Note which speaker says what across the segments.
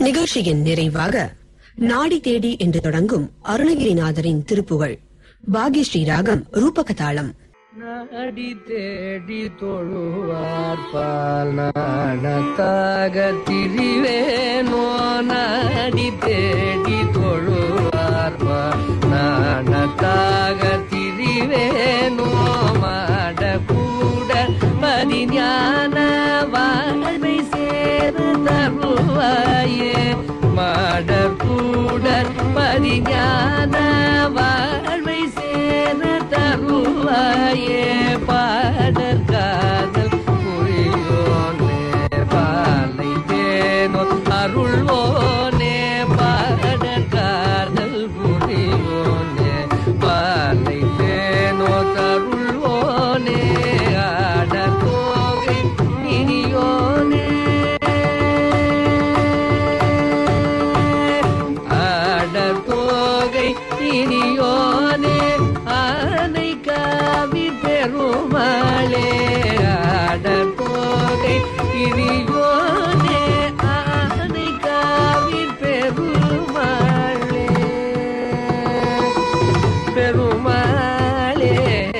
Speaker 1: நிகழ்ச்சியின் நிறைவாக நாடி தேடி என்று தொடங்கும் அருணகிரிநாதரின் திருப்புகழ் பாக்யஸ்ரீ ராகம் ரூபகதாளம்
Speaker 2: நாடி தேடி தொழுவார் பால் நாணத்தாக திரிவேனோ நாடி தேடி தொழுவார் பால் நாணத்தாக திரிவேனோ மாட கூட பதிஞான வாழ்வை சேரு தருவாயே மாடர் கூட பதிஞான வாழ்வை சேரு தருவாயே பாடர் காதல் புரியோனே பாலை தேனோ அருள்வோனே பாடர் காதல் புரியோனே பாலை தேனோ தருள்வோனே ஆட தோகை இனியோனே ஆடர் தோகை இனியோனே ஆனை காவி பெருமாளே ஆடர் தோகை இனியோனே ஆனை காவி பெருமாளே பெருமாளே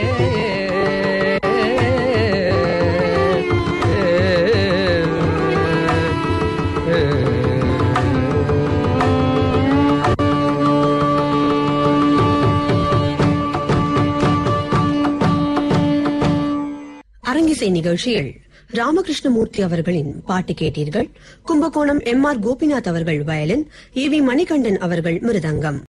Speaker 1: அரங்கிசை நிகழ்ச்சியில் ராமகிருஷ்ணமூர்த்தி அவர்களின் பாட்டு கேட்டீர்கள் கும்பகோணம் எம் ஆர் கோபிநாத் அவர்கள் வயலின் ஏ வி மணிகண்டன் அவர்கள் மிருதங்கம்